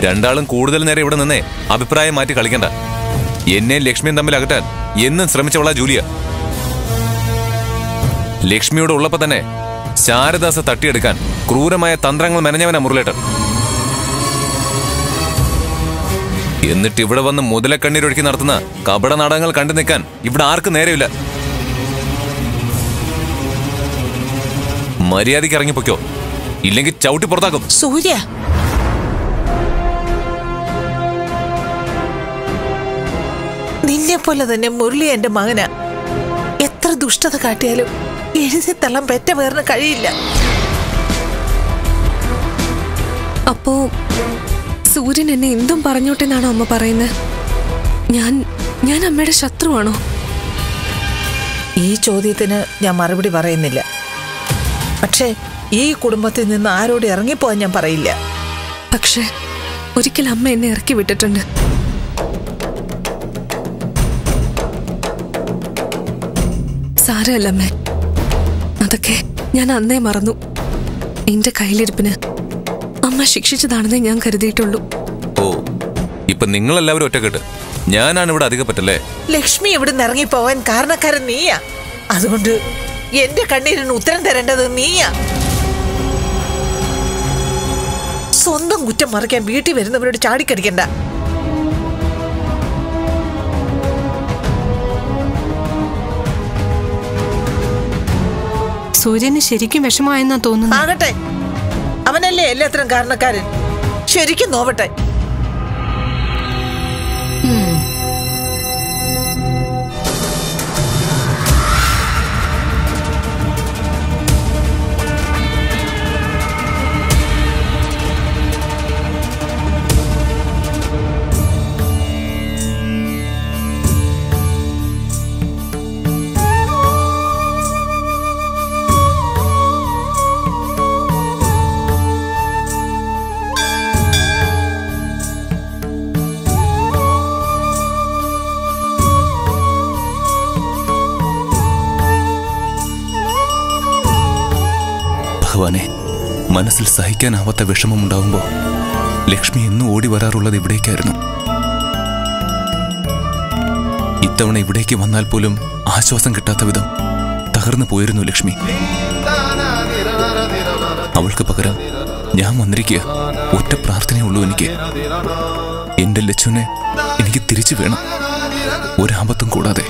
രണ്ടാളും കൂടുതൽ നേരം ഇവിടെ നിന്നേ അഭിപ്രായം മാറ്റി കളിക്കണ്ട എന്നെയും ലക്ഷ്മിയും തമ്മിൽ അകറ്റാൻ എന്നും ശ്രമിച്ചവളാ ജൂലിയ ലക്ഷ്മിയോട് ഉള്ളപ്പോ തന്നെ ശാരദാസ തട്ടിയെടുക്കാൻ ക്രൂരമായ തന്ത്രങ്ങൾ മെനഞ്ഞവനാ മുരളേട്ടൻ എന്നിട്ട് ഇവിടെ വന്ന് മുതലക്കണ്ണീരൊഴുക്കി നടത്തുന്ന കപട നാടകങ്ങൾ കണ്ടു നിൽക്കാൻ ഇവിടെ ആർക്കും നേരമില്ല മര്യാദയ്ക്ക് ഇറങ്ങിപ്പോക്കോ ഇല്ലെങ്കിൽ ചവിട്ടി പുറത്താക്കും സൂര്യ നിന്നെ പോലെ തന്നെ മുരളി എന്റെ മകനാ എത്ര ദുഷ്ടത കാട്ടിയാലും എഴുതി തള്ളാൻ പെറ്റ പേറിന് കഴിയില്ല അപ്പോ സൂര്യൻ എന്നെ എന്തും പറഞ്ഞോട്ടെന്നാണോ അമ്മ പറയുന്നത് ഞാൻ ഞാൻ അമ്മയുടെ ശത്രുവാണോ ഈ ചോദ്യത്തിന് ഞാൻ മറുപടി പറയുന്നില്ല പക്ഷേ ഈ കുടുംബത്തിൽ നിന്ന് ആരോട് ഇറങ്ങിപ്പോവാൻ ഞാൻ പറയില്ല പക്ഷെ ഒരിക്കൽ അമ്മ എന്നെ ഇറക്കി വിട്ടിട്ടുണ്ട് സാരമല്ല അമ്മേ അതൊക്കെ ഞാൻ അന്നേ മറന്നു എന്റെ കയ്യിലിരിപ്പിന് അമ്മ ശിക്ഷിച്ചതാണെന്നേ ഞാൻ കരുതിയിട്ടുള്ളൂ ഓ ഇപ്പൊ നിങ്ങളെല്ലാവരും ഒറ്റക്കെട്ട് ഞാനാണ് ഇവിടെ അധികം പറ്റല്ലേ ലക്ഷ്മി ഇവിടുന്ന് ഇറങ്ങിപ്പോവാൻ കാരണക്കാരൻ നീയാ അതുകൊണ്ട് എന്റെ കണ്ണീരിന് ഉത്തരം തരേണ്ടത് നീയാ സ്വന്തം കുറ്റം മറയ്ക്കാൻ വീട്ടിൽ വരുന്നവരോട് ചാടിക്കടിക്കണ്ട സൂര്യന് ശരിക്കും വിഷമമായെന്നാ തോന്നുന്നു ആകട്ടെ അവനല്ലേ എല്ലാത്തിനും കാരണക്കാരൻ ശരിക്കും നോവട്ടെ ഭഗവാനെ മനസ്സിൽ സഹിക്കാനാവാത്ത വിഷമമുണ്ടാവുമ്പോ ലക്ഷ്മി എന്നും ഓടി വരാറുള്ളത് ഇവിടേക്കായിരുന്നു ഇത്തവണ ഇവിടേക്ക് വന്നാൽ പോലും ആശ്വാസം കിട്ടാത്ത വിധം തകർന്നു പോയിരുന്നു ലക്ഷ്മി അവൾക്ക് പകരം ഞാൻ വന്നിരിക്കുക ഒറ്റ പ്രാർത്ഥനയുള്ളൂ എനിക്ക് എന്റെ ലച്ചുനെ എനിക്ക് തിരിച്ചു വേണം ഒരാപത്തും കൂടാതെ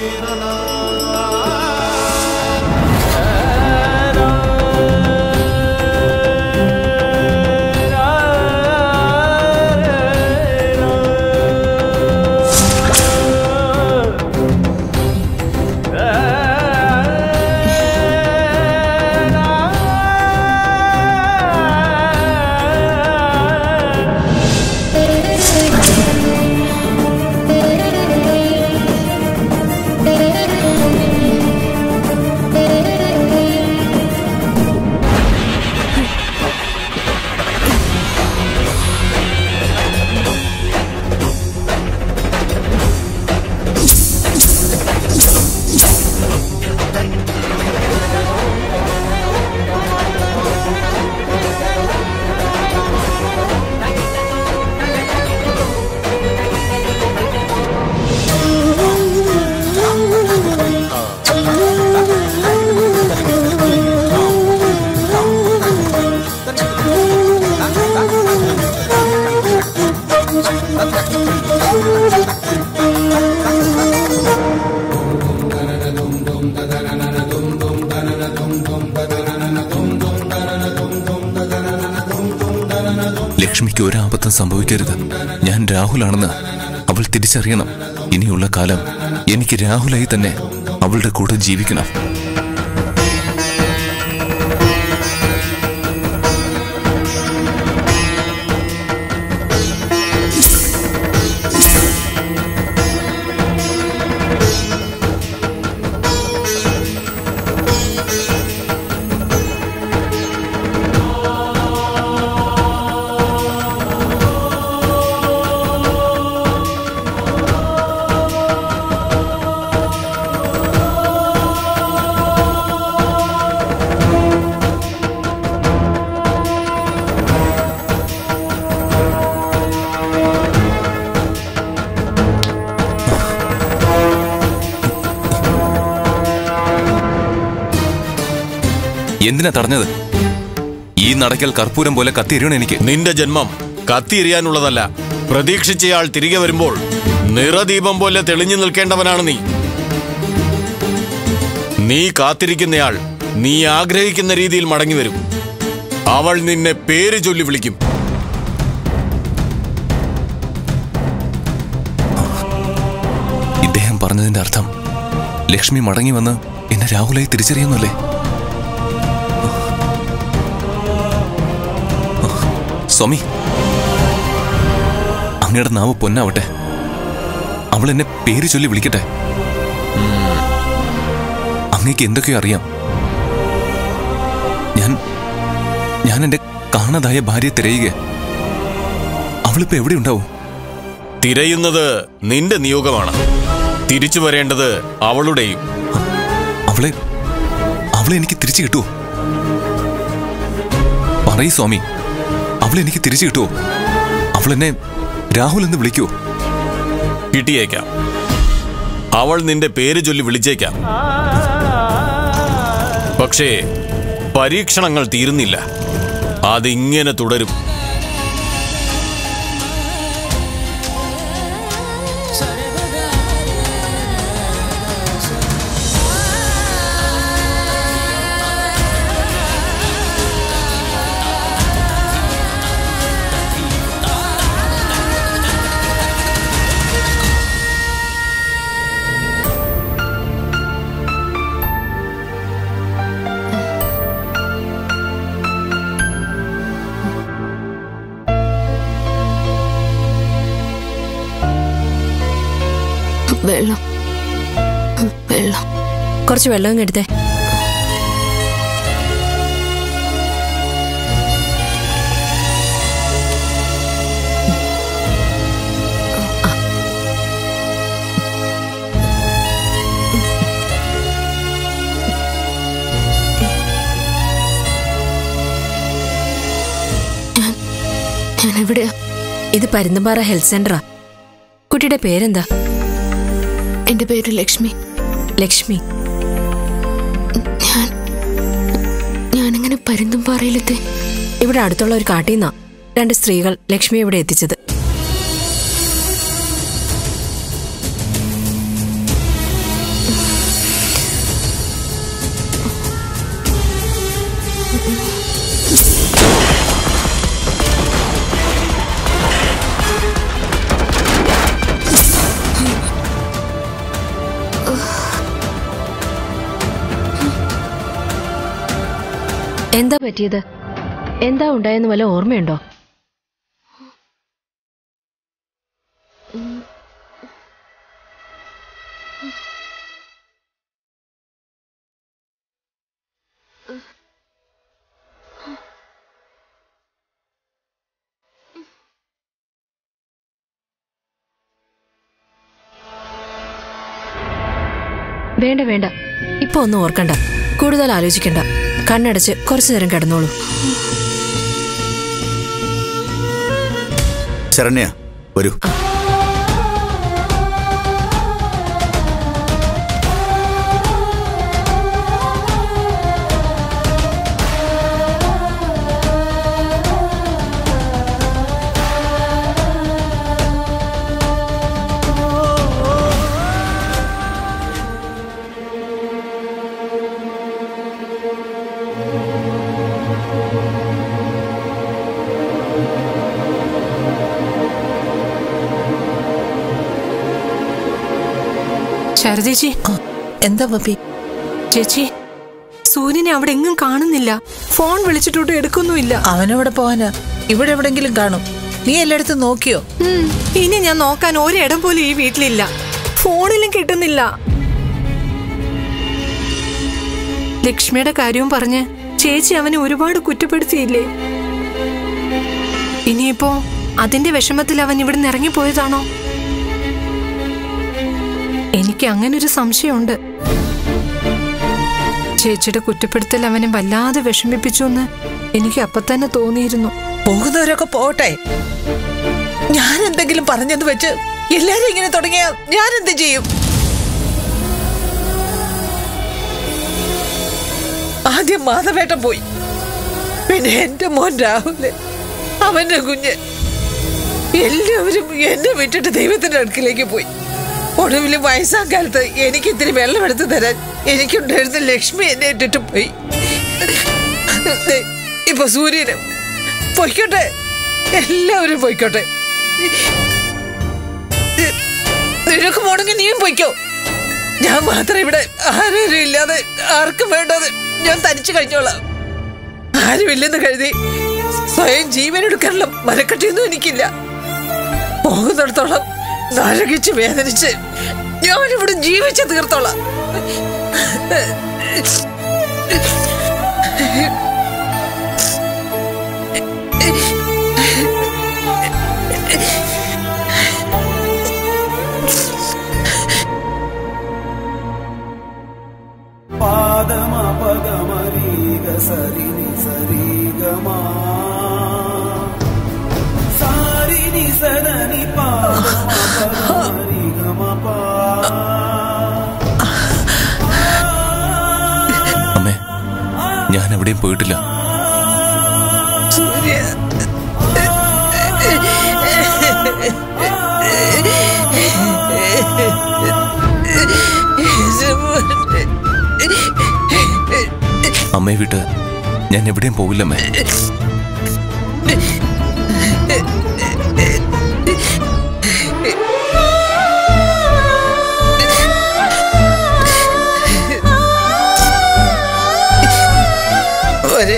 ലക്ഷ്മിക്ക് ഒരാപത്തും സംഭവിക്കരുത് ഞാൻ രാഹുലാണെന്ന് അവൾ തിരിച്ചറിയണം ഇനിയുള്ള കാലം എനിക്ക് രാഹുലായി തന്നെ അവളുടെ കൂടെ ജീവിക്കണം ആ എന്തിനാ തടഞ്ഞത് ഈ നടക്കൽ കർപ്പൂരം പോലെ കത്തിയെരിയണം എനിക്ക് നിന്റെ ജന്മം കത്തിയെറിയാനുള്ളതല്ല പ്രതീക്ഷിച്ചയാൾ തിരികെ വരുമ്പോൾ നിറദീപം പോലെ തെളിഞ്ഞു നിൽക്കേണ്ടവനാണ് നീ നീ കാത്തിരിക്കുന്നയാൾ നീ ആഗ്രഹിക്കുന്ന രീതിയിൽ മടങ്ങി വരും അവൾ നിന്നെ പേര് ചൊല്ലി വിളിക്കും ഇദ്ദേഹം പറഞ്ഞതിന്റെ അർത്ഥം ലക്ഷ്മി മടങ്ങി വന്ന് എന്നെ രാഹുലായി തിരിച്ചറിയുന്നല്ലേ സ്വാമി അങ്ങയുടെ നാവ് പൊന്നാവട്ടെ അവൾ എന്നെ പേര് ചൊല്ലി വിളിക്കട്ടെ അങ്ങേക്ക് എന്തൊക്കെയോ അറിയാം ഞാൻ ഞാൻ എന്റെ കാണാതായ ഭാര്യയെ തിരയുക അവളിപ്പോ എവിടെ ഉണ്ടാവും തിരയുന്നത് നിന്റെ നിയോഗമാണ് തിരിച്ചു വരേണ്ടത് അവളുടെയും അവളെ അവളെ എനിക്ക് തിരിച്ചു കിട്ടുമോ പറയൂ സ്വാമി അവളെ എനിക്ക് തിരിച്ചു കിട്ടുമോ അവളെന്നെ രാഹുൽ എന്ന് വിളിക്കുവോ കിട്ടിയേക്കാം അവൾ നിന്റെ പേര് ചൊല്ലി വിളിച്ചേക്കാം പക്ഷേ പരീക്ഷണങ്ങൾ തീരുന്നില്ല അതിങ്ങനെ തുടരും വെള്ളം വെള്ളം കുറച്ച് വെള്ളം ഇങ്ങ് എടുത്തേ ഞാൻ എവിടെയാ ഇത് പരുന്തുംപാറ ഹെൽത്ത് സെന്ററാ കുട്ടിയുടെ പേരെന്താ എന്റെ പേര് ലക്ഷ്മി ലക്ഷ്മി ഞാൻ ഞാനെങ്ങനെ പരുന്തും പാറയിലെത്തി ഇവിടെ അടുത്തുള്ള ഒരു കാട്ടീന്നാ രണ്ട് സ്ത്രീകൾ ലക്ഷ്മി ഇവിടെ എത്തിച്ചത് എന്താ പറ്റിയത് എന്താ ഉണ്ടായെന്ന് വല്ല ഓർമ്മയുണ്ടോ വേണ്ട വേണ്ട ഇപ്പൊ ഒന്നും ഓർക്കണ്ട കൂടുതൽ ആലോചിക്കണ്ട കണ്ണടച്ച് കുറച്ചു നേരം കിടന്നോളൂ ശരണ്യ വരൂ ശാരദേച്ചി എന്താ പപ്പി ചേച്ചി സൂര്യനെ അവിടെ എങ്ങും കാണുന്നില്ല ഫോൺ വിളിച്ചിട്ടോട്ട് എടുക്കൊന്നുമില്ല അവനെവിടെ പോവാനാ ഇവിടെ എവിടെങ്കിലും കാണും നീ എല്ലായിടത്തും നോക്കിയോ ഉം, ഇനി ഞാൻ നോക്കാൻ ഒരിടം പോലും ഈ വീട്ടിലില്ല ഫോണിലും കിട്ടുന്നില്ല ലക്ഷ്മിയുടെ കാര്യവും പറഞ്ഞ് ചേച്ചി അവനെ ഒരുപാട് കുറ്റപ്പെടുത്തിയില്ലേ ഇനിയിപ്പോ അതിന്റെ വിഷമത്തിൽ അവൻ ഇവിടെ നിന്ന് ഇറങ്ങിപ്പോയതാണോ എനിക്ക് അങ്ങനൊരു സംശയമുണ്ട് ചേച്ചിയുടെ കുറ്റപ്പെടുത്തൽ അവനെ വല്ലാതെ വിഷമിപ്പിച്ചു എന്ന് എനിക്ക് അപ്പൊ തന്നെ തോന്നിയിരുന്നു പോകുന്നവരൊക്കെ പോട്ടെ ഞാൻ എന്തെങ്കിലും പറഞ്ഞെന്ന് വെച്ച് എല്ലാരും ഇങ്ങനെ തുടങ്ങിയ ഞാൻ എന്ത് ചെയ്യും ആദ്യം ആദ്യം മാധവേട്ടൻ പോയി പിന്നെ എന്റെ മോൻ രാഹുല് അവന്റെ കുഞ്ഞ് എല്ലാവരും എന്നെ വിട്ടിട്ട് ദൈവത്തിന്റെ അടുക്കിലേക്ക് പോയി ഒടുവിൽ വയസ്സാം കാലത്ത് എനിക്ക് ഇത്തിരി വെള്ളം എടുത്തു തരാൻ എനിക്കുണ്ടായിരുന്ന ലക്ഷ്മി എന്നെ ഇട്ടിട്ട് പോയി ദേ, ഇപ്പൊ സൂര്യനും പൊയ്ക്കോട്ടെ എല്ലാവരും പൊയ്ക്കോട്ടെ നിനക്ക് പോണെങ്കിൽ നീയും പൊയ്ക്കോ ഞാൻ മാത്രം ഇവിടെ ആരും ഇല്ലാതെ ആർക്കും വേണ്ടത് ഞാൻ തനിച്ചു കഴിഞ്ഞോളാം ആരുമില്ലെന്ന് കരുതി സ്വയം ജീവനെടുക്കാനുള്ള മനക്കെട്ടിയൊന്നും എനിക്കില്ല പോകുന്നിടത്തോളം നരകിച്ച് വേദനിച്ച് ഞാനിവിടെ ജീവിച്ച് തീർത്തോളാം പാദമ പദമരീക സരിനി സരിഗമാ സാരിനി സരനി പാദമ പദമരിഗമ പാ അമ്മേ ഞാൻ എവിടെയും പോയിട്ടില്ല സൂര്യ അമ്മയെ വിട്ട് ഞാൻ എവിടെയും പോവില്ലമ്മേ ഒരു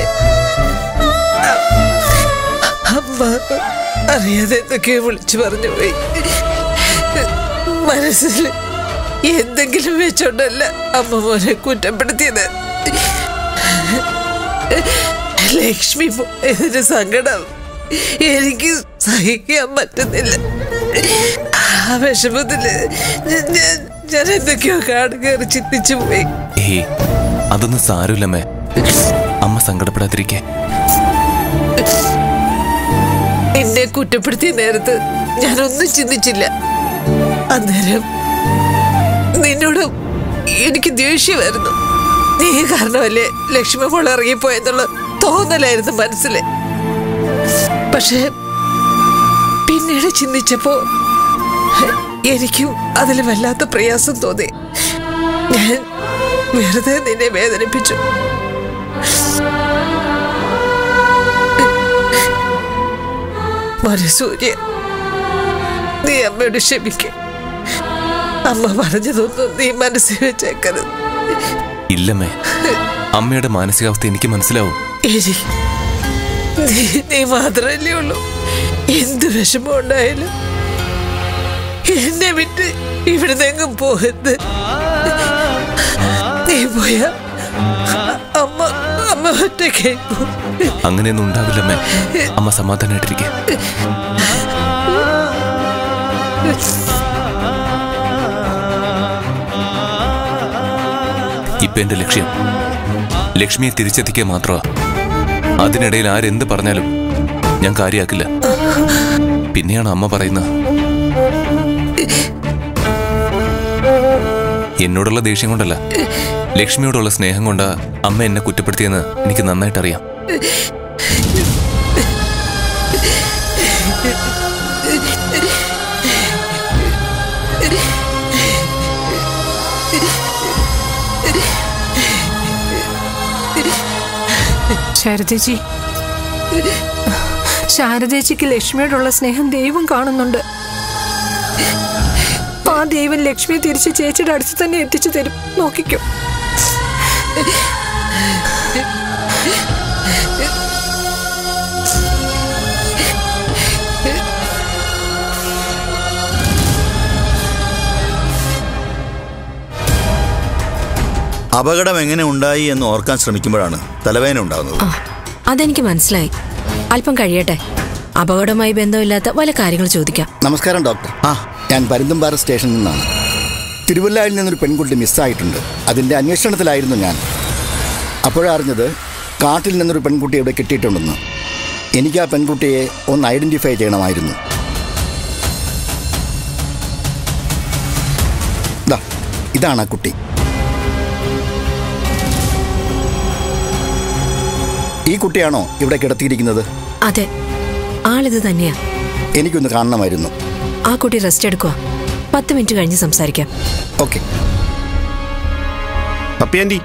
അമ്മ അറിയാതെ എന്തൊക്കെയോ വിളിച്ചു പറഞ്ഞു പോയി മനസ്സിൽ എന്തെങ്കിലും വെച്ചോണ്ടല്ല അമ്മ മോനെ കുറ്റപ്പെടുത്തിയത് ലക്ഷ്മി പോയതിന് സങ്കടം എനിക്ക് സഹിക്കാൻ പറ്റുന്നില്ല ആ വിഷമത്തില് ഞാൻ- ഞാൻ ഞാൻ എന്തൊക്കെയോ കാട് കയറി ചിന്തിച്ചു പോയി ഏയ് അതൊന്നും സാരമില്ലമ്മേ അമ്മ സങ്കടപ്പെടാതിരിക്കേ എന്നെ കുറ്റപ്പെടുത്തിയ നേരത്ത് ഞാനൊന്നും ചിന്തിച്ചില്ല അന്നേരം നിന്നോട് എനിക്ക് ദേഷ്യമായിരുന്നു നീ കാരണമല്ലേ ലക്ഷ്മി മോൾ ഇറങ്ങിപ്പോയെന്നുള്ള തോന്നലായിരുന്നു മനസ്സില് പക്ഷെ പിന്നീട് ചിന്തിച്ചപ്പോ എനിക്കും അതിൽ വല്ലാത്ത പ്രയാസം തോന്നി ഞാൻ വെറുതെ നിന്നെ വേദനിപ്പിച്ചു മനസൂര്യ നീ അമ്മയോട് ക്ഷമിക്ക അമ്മ പറഞ്ഞതൊന്നും നീ മനസ്സിൽ വെച്ചേക്കരുത് ഇല്ലമ്മേ അമ്മയുടെ മാനസികാവസ്ഥ എനിക്ക് മനസ്സിലാവും എരി നീ നീ മാത്രമല്ലേ ഉള്ളൂ എന്ത് വിഷമം ഉണ്ടായാലും എന്നെ വിട്ട് ഇവിടുന്ന് എങ്ങും പോകരുത് നീ പോയ അമ്മ അമ്മ ഒറ്റയ്ക്കായി പോകും അങ്ങനെയൊന്നും ഉണ്ടാവില്ലമ്മേ അമ്മ സമാധാനമായിട്ടിരിക്കെ ഇപ്പൊ എന്റെ ലക്ഷ്യം ലക്ഷ്മിയെ തിരിച്ചെത്തിക്കുക മാത്രമാ അതിനിടയിൽ ആരെന്ത് പറഞ്ഞാലും ഞാൻ കാര്യാക്കില്ല പിന്നെയാണ് അമ്മ പറയുന്നത് എന്നോടുള്ള ദേഷ്യം കൊണ്ടല്ല ലക്ഷ്മിയോടുള്ള സ്നേഹം കൊണ്ടാ അമ്മ എന്നെ കുറ്റപ്പെടുത്തിയെന്ന് എനിക്ക് നന്നായിട്ട് അറിയാം ശാരദേച്ചി ശാരദേച്ചിക്ക് ലക്ഷ്മിയോടുള്ള സ്നേഹം ദൈവം കാണുന്നുണ്ട് ആ ദൈവം ലക്ഷ്മിയെ തിരിച്ച് ചേച്ചിയുടെ അടുത്ത് തന്നെ എത്തിച്ചു തരും നോക്കിക്കോ അപകടം എങ്ങനെ ഉണ്ടായി എന്ന് ഓർക്കാൻ ശ്രമിക്കുമ്പോഴാണ് തലവേദന ഉണ്ടാകുന്നത് ആ അതെനിക്ക് മനസ്സിലായി അല്പം കഴിയട്ടെ അപകടവുമായി ബന്ധമില്ലാത്ത പല കാര്യങ്ങൾ ചോദിക്കാം നമസ്കാരം ഡോക്ടർ ആ ഞാൻ പരുന്തുംപാറ സ്റ്റേഷനിൽ നിന്നാണ് തിരുവല്ലയിൽ നിന്നൊരു പെൺകുട്ടി മിസ്സായിട്ടുണ്ട് അതിൻ്റെ അന്വേഷണത്തിലായിരുന്നു ഞാൻ അപ്പോഴറിഞ്ഞത് കാട്ടിൽ നിന്നൊരു പെൺകുട്ടി ഇവിടെ കിട്ടിയിട്ടുണ്ടെന്ന് എനിക്ക് ആ പെൺകുട്ടിയെ ഒന്ന് ഐഡൻറ്റിഫൈ ചെയ്യണമായിരുന്നു ദാ, ഇതാണ് ആ കുട്ടി കുട്ടിയാണോ ഇവിടെ കിടത്തിയിരിക്കുന്നത് അതെ ആളിത് തന്നെയാ എനിക്കൊന്ന് കാണണമായിരുന്നു ആ കുട്ടി റെസ്റ്റ് എടുക്കുക പത്ത് മിനിറ്റ് കഴിഞ്ഞ് സംസാരിക്കാം ഓക്കെ പപ്പിയാൻറ്റി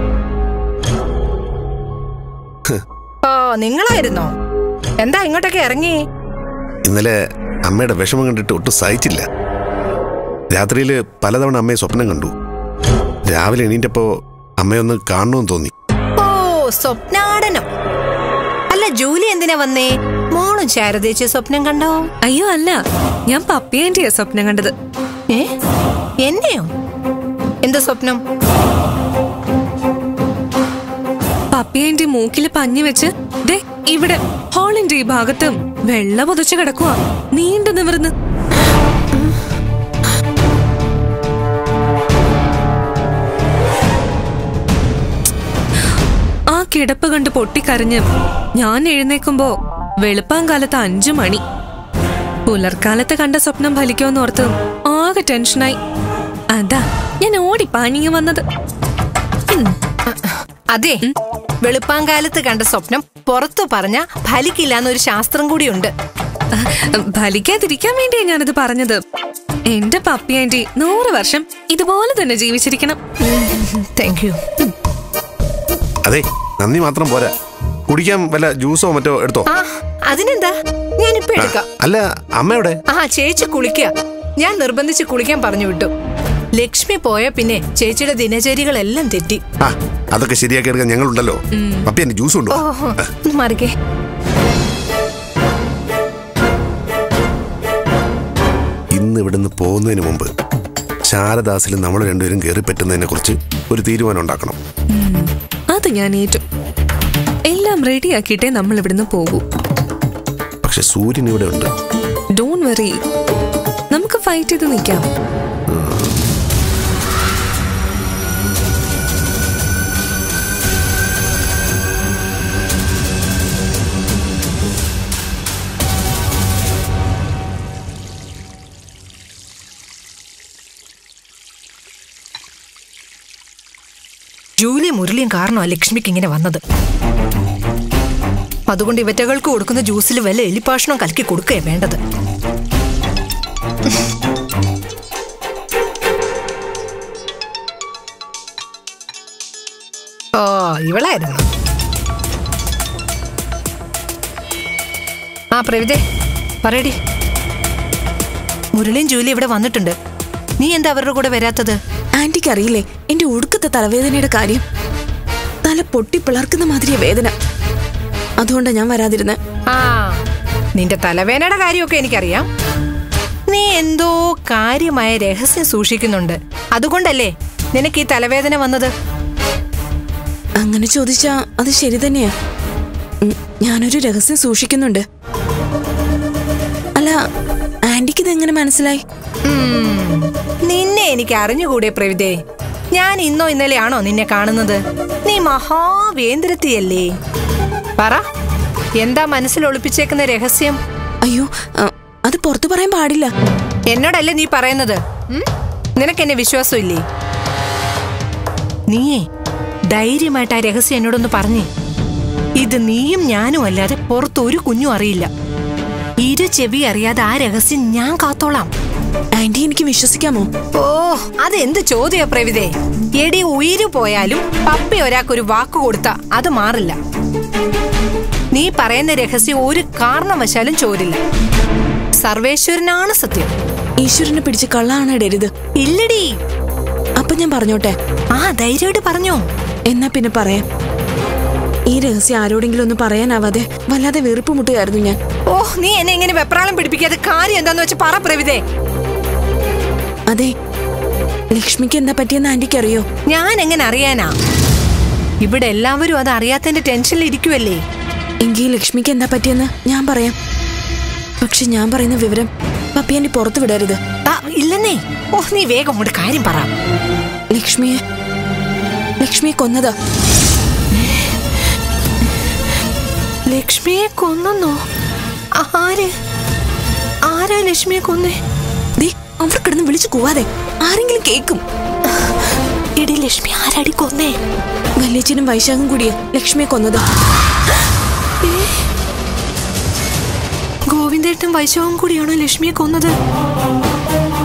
ഓ നിങ്ങളായിരുന്നോ എന്താ ഇങ്ങോട്ടൊക്കെ ഇറങ്ങി ഇന്നലെ അമ്മയുടെ വിഷമം കണ്ടിട്ട് ഒട്ടും സഹിച്ചില്ല രാത്രിയിൽ പലതവണ അമ്മയെ സ്വപ്നം കണ്ടു രാവിലെ എണീറ്റപ്പോ അമ്മയൊന്ന് കാണണമെന്ന് തോന്നി ഓ സ്വപ്നാടനം അല്ല ജൂലി എന്തിനാ വന്നേ മോളും ശാരദേച്ചി സ്വപ്നം കണ്ടോ അയ്യോ അല്ല ഞാൻ പപ്പിയേന്റെയാ സ്വപ്നം കണ്ടത് ഏ എന്നെയോ എന്താ സ്വപ്നം പപ്പിയേന്റെ മൂക്കില് പഞ്ഞി വെച്ച് ദേ ഇവിടെ ഹാളിന്റെ ഈ ഭാഗത്തും വെള്ള പൊതച്ച് കിടക്കുക നീണ്ടു നിവർന്ന് ആ കിടപ്പ് കണ്ട് പൊട്ടിക്കരഞ്ഞ് ഞാൻ എഴുന്നേക്കുമ്പോ വെളുപ്പാങ്കാലത്ത് അഞ്ചു മണി പുലർക്കാലത്ത് കണ്ട സ്വപ്നം ഫലിക്കുമെന്ന് ഓർത്ത് ആകെ ടെൻഷനായി അതാ ഞാൻ ഓടി പാഞ്ഞിങ്ങ് വന്നത് അതെ വെളുപ്പാങ്കാലത്ത് കണ്ട സ്വപ്നം പുറത്തു പറഞ്ഞ ഫലിക്കില്ല എന്നൊരു ശാസ്ത്രം കൂടിയുണ്ട് ഫലിക്കാതിരിക്കാൻ വേണ്ടിയാ ഞാനത് പറഞ്ഞത് എന്റെ പപ്പി ആന്റി നൂറ് വർഷം ഇതുപോലെ തന്നെ ജീവിച്ചിരിക്കണം താങ്ക് യു അതെ നന്ദി മാത്രം പോരാ കുടിക്കാൻ വല്ല ജ്യൂസോ മറ്റോ എടുത്തോ ആ അതിനെന്താ ഞാനിപ്പോ എടുക്കാം അല്ല അമ്മയുടെ ആ ചേച്ചി കുളിക്കുക ഞാൻ നിർബന്ധിച്ച് കുളിക്കാൻ പറഞ്ഞു വിട്ടു ലക്ഷ്മി പോയ പിന്നെ ചേച്ചിയുടെ ദിനചര്യകളെല്ലാം തെറ്റി ആ അതൊക്കെ ശരിയാക്കി എടുക്കാൻ ഞങ്ങളുണ്ടല്ലോ പപ്പി എന്റെ ജ്യൂസ് ഉണ്ടോ ഓഹോ ഒന്ന് മാറിക്കേ ഇന്ന് ഇവിടുന്ന് പോകുന്നതിന് മുമ്പ് ശാരദാസിൽ നമ്മൾ രണ്ടുപേരും കയറി പറ്റുന്നതിനെ കുറിച്ച് ഒരു തീരുമാനം ഉണ്ടാക്കണം അത് ഞാൻ ഏറ്റു എല്ലാം റെഡിയാക്കിയിട്ടേ നമ്മൾ ഇവിടുന്ന് പോകൂ പക്ഷെ സൂര്യൻ ഇവിടെ ഉണ്ട് ഡോൺ വെറി നമുക്ക് ഫൈറ്റ് ചെയ്ത് നിൽക്കാം ജൂലി മുരളിയും കാരണമാണ് ലക്ഷ്മിക്ക് ഇങ്ങനെ വന്നത് അതുകൊണ്ട് ഇവറ്റകൾക്ക് കൊടുക്കുന്ന ജ്യൂസിൽ വല്ല എലിപ്പാഷണം കലക്കി കൊടുക്കുകയേ വേണ്ടത് ഓ ഇവളായിരുന്നു ആ പ്രവിതേ പറയടി മുരളിയും ജൂലി ഇവിടെ വന്നിട്ടുണ്ട് നീ എന്താ അവരുടെ കൂടെ വരാത്തത് ആന്റിക്ക് അറിയില്ലേ എന്റെ ഒടുക്കത്തെ തലവേദനയുടെ കാര്യം തല പൊട്ടി പിളർക്കുന്ന മാതിരിയ വേദന അതുകൊണ്ടാ ഞാൻ വരാതിരുന്നെ ആ നിന്റെ തലവേനയുടെ കാര്യമൊക്കെ എനിക്കറിയാം നീ എന്തോ കാര്യമായ രഹസ്യം സൂക്ഷിക്കുന്നുണ്ട് അതുകൊണ്ടല്ലേ നിനക്ക് ഈ തലവേദന വന്നത് അങ്ങനെ ചോദിച്ചാ അത് ശരി തന്നെയാ ഉം, ഞാനൊരു രഹസ്യം സൂക്ഷിക്കുന്നുണ്ട് അല്ല ആന്റിക്ക് ഇതെങ്ങനെ മനസ്സിലായി ഉം, നിന്നെ എനിക്ക് അറിഞ്ഞുകൂടെ പ്രവിതേ ഞാൻ ഇന്നോ ഇന്നലെയാണോ നിന്നെ കാണുന്നത് നീ മഹാവേന്ദ്രത്തിയല്ലേ പറ എന്താ മനസ്സിൽ ഒളിപ്പിച്ചേക്കുന്ന രഹസ്യം അയ്യോ ആ, അത് പുറത്തു പറയാൻ പാടില്ല എന്നോടല്ലേ നീ പറയുന്നത് ഉം? നിനക്കെന്നെ വിശ്വാസമില്ലേ നീയേ ധൈര്യമായിട്ട് ആ രഹസ്യം എന്നോടൊന്ന് പറഞ്ഞേ ഇത് നീയും ഞാനും അല്ലാതെ പുറത്ത് ഒരു കുഞ്ഞും അറിയില്ല ഇരു ചെവി അറിയാതെ ആ രഹസ്യം ഞാൻ കാത്തോളാം ആന്റി എനിക്ക് വിശ്വസിക്കാമോ ഓ അതെന്ത് ചോദ്യ പ്രവിതേ എടി ഉയിര് പോയാലും പപ്പി ഒരാൾക്കൊരു വാക്ക് കൊടുത്ത അത് മാറില്ല നീ പറയുന്ന രഹസ്യം ഒരു കാരണവശാലും ചോരില്ല സർവേശ്വരനാണ് സത്യം ഈശ്വരനെ പിടിച്ച് കള്ളാണ് ഇടരുത് ഇല്ലടി അപ്പൊ ഞാൻ പറഞ്ഞോട്ടെ ആ ധൈര്യമായിട്ട് പറഞ്ഞോ എന്നാ പിന്നെ പറയാം ഈ രഹസ്യം ആരോടെങ്കിലും ഒന്ന് പറയാനാവാതെ വല്ലാതെ വെറുപ്പ് മുട്ടുകയായിരുന്നു ഞാൻ ഓ നീ എന്നെ ഇങ്ങനെ വെപ്രാളം പിടിപ്പിക്കാതെ കാര്യം എന്താന്ന് വെച്ച് പറ പ്രവിതേ അതെ ലക്ഷ്മിക്ക് എന്താ പറ്റിയെന്ന് ആന്റിക്ക് അറിയോ ഞാൻ എങ്ങനെ അറിയാനാ ഇവിടെ എല്ലാവരും അത് അറിയാത്തതിന്റെ ടെൻഷനിൽ ഇരിക്കുവല്ലേ എങ്കിൽ ലക്ഷ്മിക്ക് എന്താ പറ്റിയെന്ന് ഞാൻ പറയാം പക്ഷെ ഞാൻ പറയുന്ന വിവരം പപ്പി ആന്റി പുറത്തു വിടരുത് ആ, ഇല്ലെന്നേ ഓ നീ വേഗം കൊണ്ട് കാര്യം പറ ലക്ഷ്മിയെ ലക്ഷ്മിയെ കൊന്നതാ ലക്ഷ്മിയെ കൊന്നോ ആര് ആരാ ലക്ഷ്മിയെ കൊന്നേ ദേ അവർ കിടന്ന് വിളിച്ചു കൂവാതെ ആരെങ്കിലും കേക്കും എടി ലക്ഷ്മി ആരാടി കൊന്നേ വല്യച്ഛനും വൈശാഖും കൂടിയ ലക്ഷ്മിയെ കൊന്നത് ഗോവിന്ദേട്ടൻ വൈശാഖും കൂടിയാണോ ലക്ഷ്മിയെ കൊന്നത്